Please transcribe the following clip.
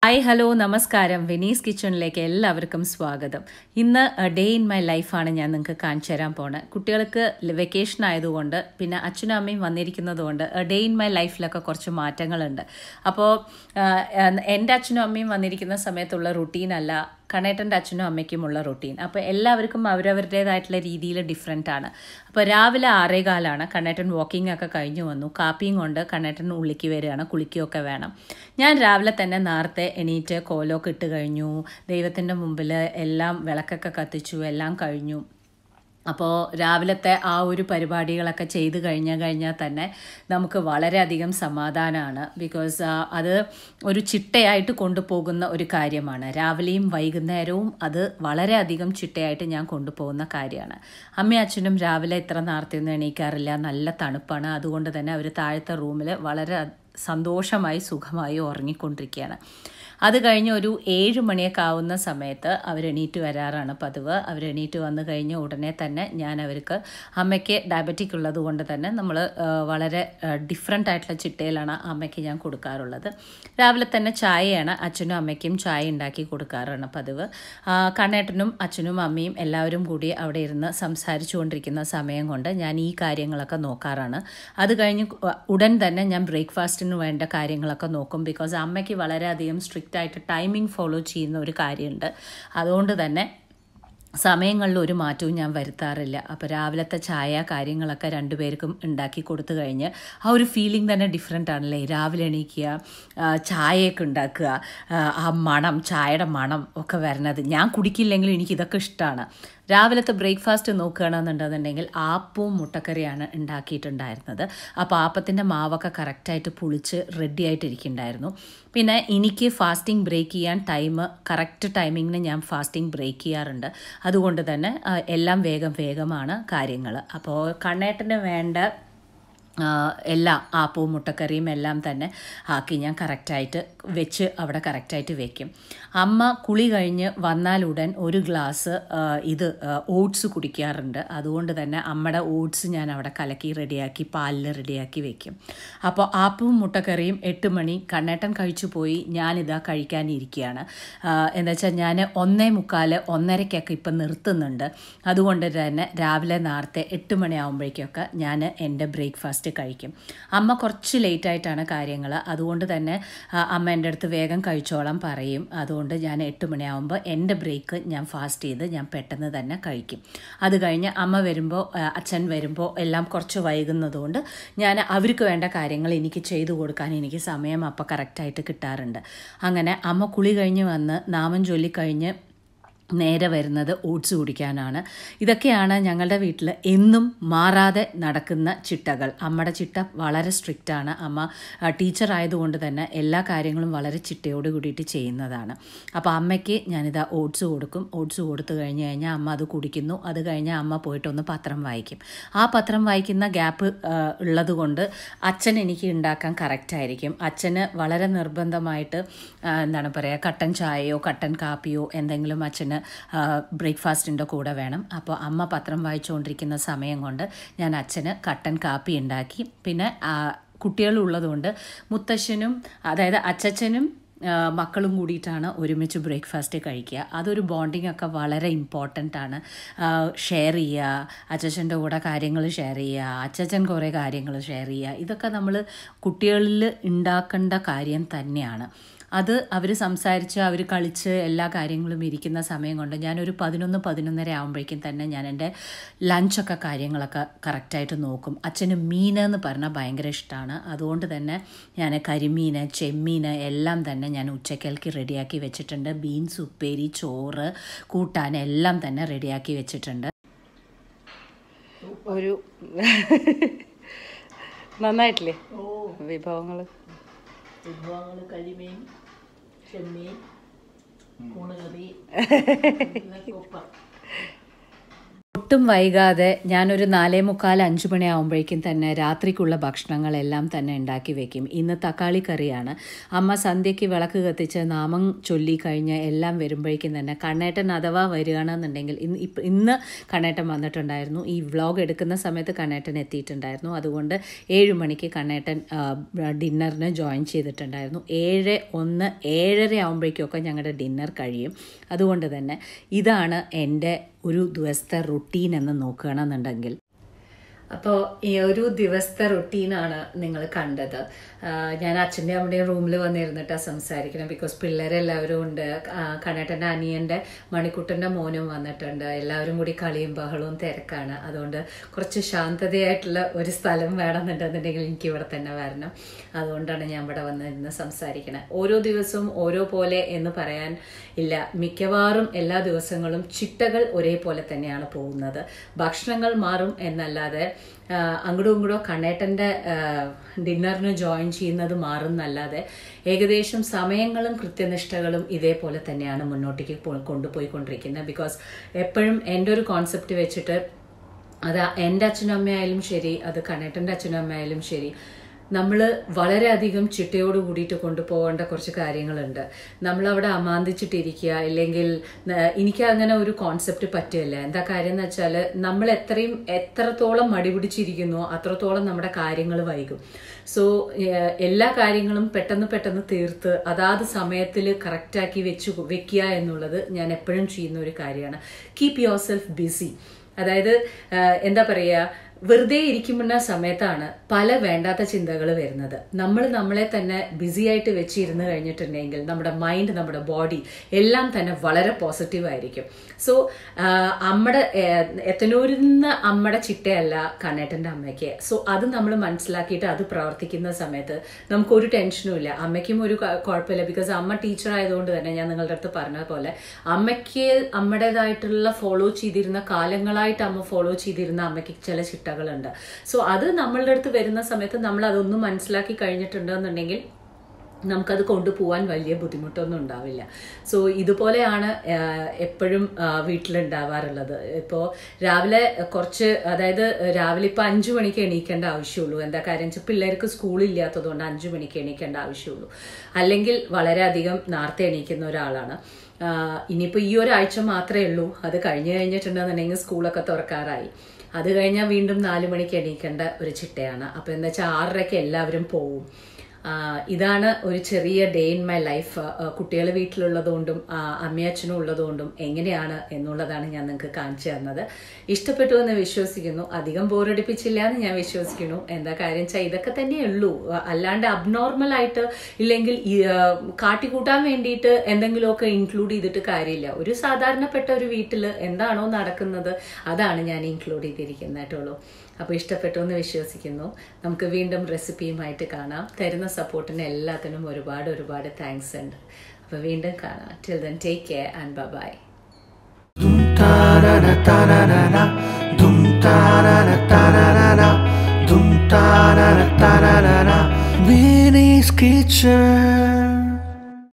hi hello നമസ്കാരം Venice കിച്ചണിലേക്ക് എല്ലാവർക്കും സ്വാഗതം ഇന്ന് ഡേ ഇൻ മൈ ലൈഫാണ് ഞാൻ നിങ്ങൾക്ക് കാണിച്ചു തരാൻ പോണത് കുട്ടികൾക്ക് വെക്കേഷൻ ആയതുകൊണ്ട് പിന്നെ അച്ഛനും അമ്മയും വന്നിരിക്കുന്നതുകൊണ്ട് ഡേ ഇൻ മൈ ലൈഫിലൊക്കെ കുറച്ച് മാറ്റങ്ങളുണ്ട് അപ്പോൾ എൻ്റെ അച്ഛനും അമ്മയും വന്നിരിക്കുന്ന സമയത്തുള്ള റുട്ടീനല്ല കണേട്ടൻ്റെ അച്ഛനും അമ്മയ്ക്കുമുള്ള റുട്ടീൻ അപ്പോൾ എല്ലാവർക്കും അവരവരുടേതായിട്ടുള്ള രീതിയിൽ ഡിഫറെൻ്റ് ആണ് അപ്പോൾ രാവിലെ ആറേകാലാണ് കണ്ണേട്ടൻ വാക്കിംഗ് ഒക്കെ കഴിഞ്ഞു വന്നു കാപ്പിയും കൊണ്ട് കണ്ണേട്ടൻ ഉള്ളിക്ക് വരികയാണ് കുളിക്കുകയൊക്കെ വേണം ഞാൻ രാവിലെ തന്നെ നേരത്തെ എണീറ്റ് കോലമൊക്കെ ഇട്ട് കഴിഞ്ഞു ദൈവത്തിൻ്റെ മുമ്പിൽ എല്ലാം വിളക്കൊക്കെ കത്തിച്ചു എല്ലാം കഴിഞ്ഞു അപ്പോൾ രാവിലത്തെ ആ ഒരു പരിപാടികളൊക്കെ ചെയ്ത് കഴിഞ്ഞാൽ കഴിഞ്ഞാൽ തന്നെ നമുക്ക് വളരെയധികം സമാധാനമാണ് ബിക്കോസ് അത് ഒരു ചിട്ടയായിട്ട് കൊണ്ടുപോകുന്ന ഒരു കാര്യമാണ് രാവിലെയും വൈകുന്നേരവും അത് വളരെയധികം ചിട്ടയായിട്ട് ഞാൻ കൊണ്ടുപോകുന്ന കാര്യമാണ് അമ്മയും അച്ഛനും രാവിലെ ഇത്ര നേരത്തെയൊന്നും എണീക്കാറില്ല നല്ല തണുപ്പാണ് അതുകൊണ്ട് തന്നെ അവർ താഴത്തെ റൂമിൽ വളരെ സന്തോഷമായി സുഖമായി ഉറങ്ങിക്കൊണ്ടിരിക്കുകയാണ് അത് കഴിഞ്ഞ് ഒരു ഏഴ് മണിയൊക്കെ ആവുന്ന സമയത്ത് അവരെണീറ്റ് വരാറാണ് പതിവ് അവരെണീറ്റ് വന്നു കഴിഞ്ഞ് ഉടനെ തന്നെ ഞാൻ അവർക്ക് അമ്മയ്ക്ക് ഡയബറ്റിക് ഉള്ളത് കൊണ്ട് തന്നെ നമ്മൾ വളരെ ഡിഫറെൻ്റ് ആയിട്ടുള്ള ചിട്ടയിലാണ് അമ്മയ്ക്ക് ഞാൻ കൊടുക്കാറുള്ളത് രാവിലെ തന്നെ ചായയാണ് അച്ഛനും അമ്മയ്ക്കും ചായ ഉണ്ടാക്കി കൊടുക്കാറാണ് പതിവ് കണ്ണേട്ടനും അച്ഛനും അമ്മയും എല്ലാവരും കൂടി അവിടെ ഇരുന്ന് സംസാരിച്ചു കൊണ്ടിരിക്കുന്ന സമയം കൊണ്ട് ഞാൻ ഈ കാര്യങ്ങളൊക്കെ നോക്കാറാണ് അത് കഴിഞ്ഞ് ഉടൻ തന്നെ ഞാൻ ബ്രേക്ക്ഫാസ്റ്റിന് വേണ്ട കാര്യങ്ങളൊക്കെ നോക്കും ബിക്കോസ് അമ്മയ്ക്ക് വളരെയധികം സ്ട്രിക്റ്റ് ആയിട്ട് ടൈമിംഗ് ഫോളോ ചെയ്യുന്ന ഒരു കാര്യമുണ്ട് അതുകൊണ്ട് തന്നെ സമയങ്ങളിൽ ഒരു മാറ്റവും ഞാൻ വരുത്താറില്ല അപ്പോൾ രാവിലത്തെ ചായ കാര്യങ്ങളൊക്കെ രണ്ടുപേർക്കും ഉണ്ടാക്കി കൊടുത്തു കഴിഞ്ഞ് ആ ഒരു ഫീലിംഗ് തന്നെ ഡിഫറെൻ്റ് ആണല്ലേ രാവിലെ എണീക്കുക ചായയൊക്കെ ഉണ്ടാക്കുക ആ മണം ചായയുടെ മണം ഒക്കെ വരണത് ഞാൻ കുടിക്കില്ലെങ്കിലും എനിക്കിതൊക്കെ ഇഷ്ടമാണ് രാവിലത്തെ ബ്രേക്ക്ഫാസ്റ്റ് നോക്കുകയാണെന്നുണ്ടെന്നുണ്ടെങ്കിൽ ആപ്പവും മുട്ടക്കറിയാണ് ഉണ്ടാക്കിയിട്ടുണ്ടായിരുന്നത് അപ്പോൾ ആപ്പത്തിൻ്റെ മാവൊക്കെ കറക്റ്റായിട്ട് പുളിച്ച് റെഡി ആയിട്ടിരിക്കുന്നുണ്ടായിരുന്നു പിന്നെ എനിക്ക് ഫാസ്റ്റിംഗ് ബ്രേക്ക് ചെയ്യാൻ ടൈം കറക്റ്റ് ടൈമിങ്ങിന് ഞാൻ ഫാസ്റ്റിംഗ് ബ്രേക്ക് ചെയ്യാറുണ്ട് അതുകൊണ്ട് തന്നെ എല്ലാം വേഗം വേഗമാണ് കാര്യങ്ങൾ അപ്പോൾ കണ്ണേട്ടന് വേണ്ട എല്ലാ ആപ്പവും മുട്ടക്കറിയും എല്ലാം തന്നെ ആക്കി ഞാൻ കറക്റ്റായിട്ട് വെച്ച് അവിടെ കറക്റ്റായിട്ട് വെക്കും അമ്മ കുളി കഴിഞ്ഞ് വന്നാലുടൻ ഒരു ഗ്ലാസ് ഇത് ഓട്സ് കുടിക്കാറുണ്ട് അതുകൊണ്ട് തന്നെ അമ്മയുടെ ഓട്സ് ഞാൻ അവിടെ കലക്കി റെഡിയാക്കി പാലിൽ റെഡിയാക്കി വെക്കും അപ്പോൾ ആപ്പവും മുട്ടക്കറിയും എട്ട് മണി കണ്ണേട്ടൻ കഴിച്ചു പോയി ഞാനിതാ കഴിക്കാനിരിക്കുകയാണ് എന്താ വെച്ചാൽ ഞാൻ ഒന്നേ മുക്കാൽ ഒന്നരയ്ക്കൊക്കെ ഇപ്പം നിർത്തുന്നുണ്ട് അതുകൊണ്ട് തന്നെ രാവിലെ നേരത്തെ എട്ട് മണിയാകുമ്പോഴേക്കൊക്കെ ഞാൻ എൻ്റെ ബ്രേക്ക്ഫാസ്റ്റ് ബ്രേക്ക്ഫാസ്റ്റ് കഴിക്കും അമ്മ കുറച്ച് ലേറ്റ് ആയിട്ടാണ് കാര്യങ്ങൾ അതുകൊണ്ട് തന്നെ അമ്മ എൻ്റെ അടുത്ത് വേഗം കഴിച്ചോളാം പറയും അതുകൊണ്ട് ഞാൻ എട്ട് മണിയാകുമ്പോൾ എൻ്റെ ബ്രേക്ക് ഞാൻ ഫാസ്റ്റ് ചെയ്ത് ഞാൻ പെട്ടെന്ന് തന്നെ കഴിക്കും അത് കഴിഞ്ഞ് അമ്മ വരുമ്പോൾ അച്ഛൻ വരുമ്പോൾ എല്ലാം കുറച്ച് വൈകുന്നതുകൊണ്ട് ഞാൻ അവർക്ക് വേണ്ട കാര്യങ്ങൾ എനിക്ക് ചെയ്തു കൊടുക്കാൻ എനിക്ക് സമയം അപ്പോൾ കറക്റ്റായിട്ട് കിട്ടാറുണ്ട് അങ്ങനെ അമ്മ കുളി കഴിഞ്ഞ് വന്ന് നാമം ചൊല്ലിക്കഴിഞ്ഞ് നേരെ വരുന്നത് ഓട്സ് കുടിക്കാനാണ് ഇതൊക്കെയാണ് ഞങ്ങളുടെ വീട്ടിൽ എന്നും മാറാതെ നടക്കുന്ന ചിട്ടകൾ അമ്മയുടെ ചിട്ട വളരെ സ്ട്രിക്റ്റാണ് അമ്മ ടീച്ചർ ആയതുകൊണ്ട് തന്നെ എല്ലാ കാര്യങ്ങളും വളരെ ചിട്ടയോട് കൂടിയിട്ട് ചെയ്യുന്നതാണ് അപ്പോൾ അമ്മയ്ക്ക് ഞാനിതാ ഓട്സ് കൊടുക്കും ഓട്സ് കൊടുത്തു കഴിഞ്ഞ് കഴിഞ്ഞാൽ അമ്മ അത് കുടിക്കുന്നു അത് കഴിഞ്ഞാൽ അമ്മ പോയിട്ടൊന്ന് പത്രം വായിക്കും ആ പത്രം വായിക്കുന്ന ഗ്യാപ്പ് ഉള്ളത് കൊണ്ട് അച്ഛൻ എനിക്ക് ഉണ്ടാക്കാൻ കറക്റ്റായിരിക്കും അച്ഛന് വളരെ നിർബന്ധമായിട്ട് എന്താണ് പറയുക കട്ടൻ ചായയോ കട്ടൻ കാപ്പിയോ എന്തെങ്കിലും അച്ഛന് ബ്രേക്ക്ഫാസ്റ്റിൻ്റെ കൂടെ വേണം അപ്പോൾ അമ്മ പത്രം വായിച്ചുകൊണ്ടിരിക്കുന്ന സമയം കൊണ്ട് ഞാൻ അച്ഛന് കട്ടൻ കാപ്പി ഉണ്ടാക്കി പിന്നെ കുട്ടികളുള്ളതുകൊണ്ട് മുത്തശ്ശനും അതായത് അച്ചച്ചനും മക്കളും കൂടിയിട്ടാണ് ഒരുമിച്ച് ബ്രേക്ക്ഫാസ്റ്റ് കഴിക്കുക അതൊരു ബോണ്ടിങ് ഒക്കെ വളരെ ഇമ്പോർട്ടൻ്റ് ആണ് ഷെയർ ചെയ്യുക അച്ചച്ചൻ്റെ കൂടെ കാര്യങ്ങൾ ഷെയർ ചെയ്യുക അച്ചച്ചൻ കുറേ കാര്യങ്ങൾ ഷെയർ ചെയ്യുക ഇതൊക്കെ നമ്മൾ കുട്ടികളിൽ ഉണ്ടാക്കേണ്ട കാര്യം തന്നെയാണ് അത് അവർ സംസാരിച്ച് അവർ കളിച്ച് എല്ലാ കാര്യങ്ങളും ഇരിക്കുന്ന സമയം കൊണ്ട് ഞാനൊരു പതിനൊന്ന് പതിനൊന്നര ആകുമ്പോഴേക്കും തന്നെ ഞാൻ എൻ്റെ ലഞ്ചൊക്കെ കാര്യങ്ങളൊക്കെ കറക്റ്റായിട്ട് നോക്കും അച്ഛന് മീൻ എന്ന് പറഞ്ഞാൽ ഭയങ്കര ഇഷ്ടമാണ് അതുകൊണ്ട് തന്നെ ഞാൻ കരിമീൻ ചെമ്മീൻ എല്ലാം തന്നെ ഞാൻ ഉച്ചക്കൽക്ക് റെഡിയാക്കി വെച്ചിട്ടുണ്ട് ബീൻസ് ഉപ്പേരി ചോറ് കൂട്ടാൻ എല്ലാം തന്നെ റെഡിയാക്കി വെച്ചിട്ടുണ്ട് ഒരു നന്നായിട്ടില്ലേ വിഭവങ്ങൾ വിഭവങ്ങൾ കരിമീൻ ചെമ്മീൻ കൂണുകറി ഒട്ടും വൈകാതെ ഞാനൊരു നാലേ മുക്കാൽ അഞ്ച് മണിയാകുമ്പോഴേക്കും തന്നെ രാത്രിക്കുള്ള ഭക്ഷണങ്ങളെല്ലാം തന്നെ ഉണ്ടാക്കി വെക്കും ഇന്ന് തക്കാളി കറിയാണ് അമ്മ സന്ധ്യയ്ക്ക് വിളക്ക് കത്തിച്ച് നാമം ചൊല്ലി കഴിഞ്ഞ് എല്ലാം വരുമ്പോഴേക്കും തന്നെ കണ്ണേട്ടൻ അഥവാ വരികയാണെന്നുണ്ടെങ്കിൽ ഇന്ന് ഇപ്പം ഇന്ന് കണ്ണേട്ടൻ വന്നിട്ടുണ്ടായിരുന്നു ഈ വ്ളോഗ് എടുക്കുന്ന സമയത്ത് കണ്ണേട്ടൻ എത്തിയിട്ടുണ്ടായിരുന്നു അതുകൊണ്ട് ഏഴ് മണിക്ക് കണ്ണേട്ടൻ ഡിന്നറിന് ജോയിൻ ചെയ്തിട്ടുണ്ടായിരുന്നു ഏഴ് ഒന്ന് ഏഴര ആകുമ്പോഴേക്കൊക്കെ ഞങ്ങളുടെ ഡിന്നർ കഴിയും അതുകൊണ്ട് തന്നെ ഇതാണ് എൻ്റെ ഒരു ദിവസത്തെ റുട്ടീൻ എന്ന് നോക്കുകയാണെന്നുണ്ടെങ്കിൽ അപ്പോൾ ഈ ഒരു ദിവസത്തെ റുട്ടീനാണ് നിങ്ങൾ കണ്ടത് ആ, ഞാൻ അച്ഛൻ്റെ അമ്മയുടെയും റൂമിൽ വന്നിരുന്നിട്ടാണ് സംസാരിക്കണം ബിക്കോസ് പിള്ളേരെല്ലാവരും ഉണ്ട് ആ, കണ്ണേട്ടൻ്റെ അനിയൻ്റെ മണിക്കുട്ടൻ്റെ മോനും വന്നിട്ടുണ്ട് എല്ലാവരും കൂടി കളിയും ബഹളവും തിരക്കാണ് അതുകൊണ്ട് കുറച്ച് ശാന്തതയായിട്ടുള്ള ഒരു സ്ഥലം വേണമെന്നുണ്ടെന്നുണ്ടെങ്കിൽ എനിക്ക് ഇവിടെ തന്നെ വരണം അതുകൊണ്ടാണ് ഞാൻ ഇവിടെ വന്നിരുന്ന് സംസാരിക്കണത് ഓരോ ദിവസവും ഓരോ പോലെ എന്ന് പറയാൻ ഇല്ല മിക്കവാറും എല്ലാ ദിവസങ്ങളും ചിട്ടകൾ ഒരേപോലെ തന്നെയാണ് പോകുന്നത് ഭക്ഷണങ്ങൾ മാറും എന്നല്ലാതെ ആ, അങ്ങോട്ടും ഇങ്ങോട്ടോ കണ്ണേട്ടൻ്റെ ഡിന്നറിന് ജോയിൻ ചെയ്യുന്നത് മാറുന്നല്ലാതെ ഏകദേശം സമയങ്ങളും കൃത്യനിഷ്ഠകളും ഇതേപോലെ തന്നെയാണ് മുന്നോട്ടേക്ക് പോ- കൊണ്ടുപോയിക്കൊണ്ടിരിക്കുന്നത് ബിക്കോസ് എപ്പോഴും എൻ്റെ ഒരു കോൺസെപ്റ്റ് വെച്ചിട്ട് അത് എൻ്റെ അച്ഛനും അമ്മയായാലും ശരി അത് കണ്ണേട്ടൻ്റെ അച്ഛനും അമ്മയായാലും ശരി നമ്മൾ വളരെയധികം ചിട്ടയോട് കൂടിയിട്ട് കൊണ്ടുപോകേണ്ട കുറച്ച് കാര്യങ്ങളുണ്ട് നമ്മളവിടെ അമാന്തിച്ചിട്ടിരിക്കുക ഇല്ലെങ്കിൽ ന- എനിക്ക് അങ്ങനെ ഒരു കോൺസെപ്റ്റ് പറ്റില്ല എന്താ കാര്യം എന്ന് വെച്ചാൽ നമ്മൾ എത്രയും എത്രത്തോളം മടി പിടിച്ചിരിക്കുന്നോ അത്രത്തോളം നമ്മുടെ കാര്യങ്ങൾ വൈകും സോ എല്ലാ കാര്യങ്ങളും പെട്ടെന്ന് പെട്ടെന്ന് തീർത്ത് അതാത് സമയത്തിൽ കറക്റ്റാക്കി വെച്ച് വെക്കുക എന്നുള്ളത് ഞാൻ എപ്പോഴും ചെയ്യുന്ന ഒരു കാര്യമാണ് കീപ് യുവർ സെൽഫ് ബിസി അതായത് ആ, എന്താ പറയുക വെറുതെ ഇരിക്കുന്ന സമയത്താണ് പല വേണ്ടാത്ത ചിന്തകൾ വരുന്നത് നമ്മൾ നമ്മളെ തന്നെ ബിസി ആയിട്ട് വെച്ചിരുന്ന് കഴിഞ്ഞിട്ടുണ്ടെങ്കിൽ നമ്മുടെ മൈൻഡ് നമ്മുടെ ബോഡി എല്ലാം തന്നെ വളരെ പോസിറ്റീവ് ആയിരിക്കും സോ അമ്മയുടെ എത്തനൂരിൽ നിന്ന് അമ്മയുടെ ചിട്ടയല്ല കണ്ണേട്ടൻ്റെ അമ്മയ്ക്ക് സോ അത് നമ്മൾ മനസ്സിലാക്കിയിട്ട് അത് പ്രവർത്തിക്കുന്ന സമയത്ത് നമുക്കൊരു ടെൻഷനും ഇല്ല അമ്മയ്ക്കും ഒരു ക- കുഴപ്പമില്ല ബിക്കോസ് അമ്മ ടീച്ചർ ആയതുകൊണ്ട് തന്നെ ഞാൻ നിങ്ങളുടെ അടുത്ത് പറഞ്ഞ പോലെ അമ്മയ്ക്ക് അമ്മയുടേതായിട്ടുള്ള ഫോളോ ചെയ്തിരുന്ന കാലങ്ങളായിട്ട് അമ്മ ഫോളോ ചെയ്തിരുന്ന അമ്മയ്ക്ക് ചില ചിട്ടകളുണ്ട് സോ അത് നമ്മളുടെ അടുത്ത് വരുന്ന സമയത്ത് നമ്മൾ അതൊന്നും മനസ്സിലാക്കി കഴിഞ്ഞിട്ടുണ്ടെന്നുണ്ടെങ്കിൽ നമുക്കത് കൊണ്ടുപോകാൻ വലിയ ബുദ്ധിമുട്ടൊന്നും ഉണ്ടാവില്ല സോ ഇതുപോലെയാണ് ആഹ്, എപ്പോഴും ആഹ്, വീട്ടിലുണ്ടാവാറുള്ളത് ഇപ്പോൾ രാവിലെ കുറച്ച് അതായത് രാവിലെ ഇപ്പോൾ അഞ്ചു മണിക്ക് എണീക്കേണ്ട ആവശ്യമുള്ളൂ എന്താ കാര്യം വെച്ചാൽ പിള്ളേർക്ക് സ്കൂളില്ലാത്തതുകൊണ്ട് അഞ്ചു മണിക്ക് എണീക്കേണ്ട ആവശ്യമുള്ളൂ അല്ലെങ്കിൽ വളരെയധികം നേരത്തെ എണീക്കുന്ന ഒരാളാണ് ആഹ്, ഇനിയിപ്പോൾ ഈ ഒരാഴ്ച മാത്രമേ ഉള്ളൂ അത് കഴിഞ്ഞു കഴിഞ്ഞിട്ടുണ്ടെന്നുണ്ടെങ്കിൽ സ്കൂളൊക്കെ തുറക്കാറായി അത് കഴിഞ്ഞാൽ വീണ്ടും നാല് മണിക്ക് എണീക്കേണ്ട ഒരു ചിട്ടയാണ് അപ്പോൾ എന്താ വെച്ചാൽ ആറരയ്ക്ക് എല്ലാവരും പോവും ആഹ് ഇതാണ് ഒരു ചെറിയ ഡേ ഇൻ മൈ ലൈഫ് കുട്ടികൾ വീട്ടിലുള്ളതുകൊണ്ടും ആഹ് അമ്മയച്ഛനും ഉള്ളതുകൊണ്ടും എങ്ങനെയാണ് എന്നുള്ളതാണ് ഞാൻ നിങ്ങൾക്ക് കാണിച്ചു തന്നത് ഇഷ്ടപ്പെട്ടു എന്ന് വിശ്വസിക്കുന്നു അധികം ബോറടിപ്പിച്ചില്ല എന്ന് ഞാൻ വിശ്വസിക്കുന്നു എന്താ കാര്യം വെച്ചാൽ ഇതൊക്കെ തന്നെ ഉള്ളൂ അഹ് അല്ലാണ്ട് അബ്നോർമൽ ആയിട്ട് ഇല്ലെങ്കിൽ ഈ, ആഹ് കാട്ടിക്കൂട്ടാൻ വേണ്ടിയിട്ട് എന്തെങ്കിലുമൊക്കെ ഇൻക്ലൂഡ് ചെയ്തിട്ട് കാര്യമില്ല ഒരു സാധാരണപ്പെട്ട ഒരു വീട്ടിൽ എന്താണോ നടക്കുന്നത് അതാണ് ഞാൻ ഇൻക്ലൂഡ് ചെയ്തിരിക്കുന്നത് കേട്ടുള്ളൂ അപ്പോൾ ഇഷ്ടപ്പെട്ടു എന്ന് വിശ്വസിക്കുന്നു നമുക്ക് വീണ്ടും റെസിപ്പിയുമായിട്ട് കാണാം തരുന്ന സപ്പോർട്ടിന് എല്ലാത്തിനും ഒരുപാട് ഒരുപാട് താങ്ക്സ് ഉണ്ട് അപ്പോൾ വീണ്ടും കാണാം till then take care and bye Dum ta na na ta na na na Dum ta na na ta na na na Dum ta na na ta na na na Winnie's Kitchen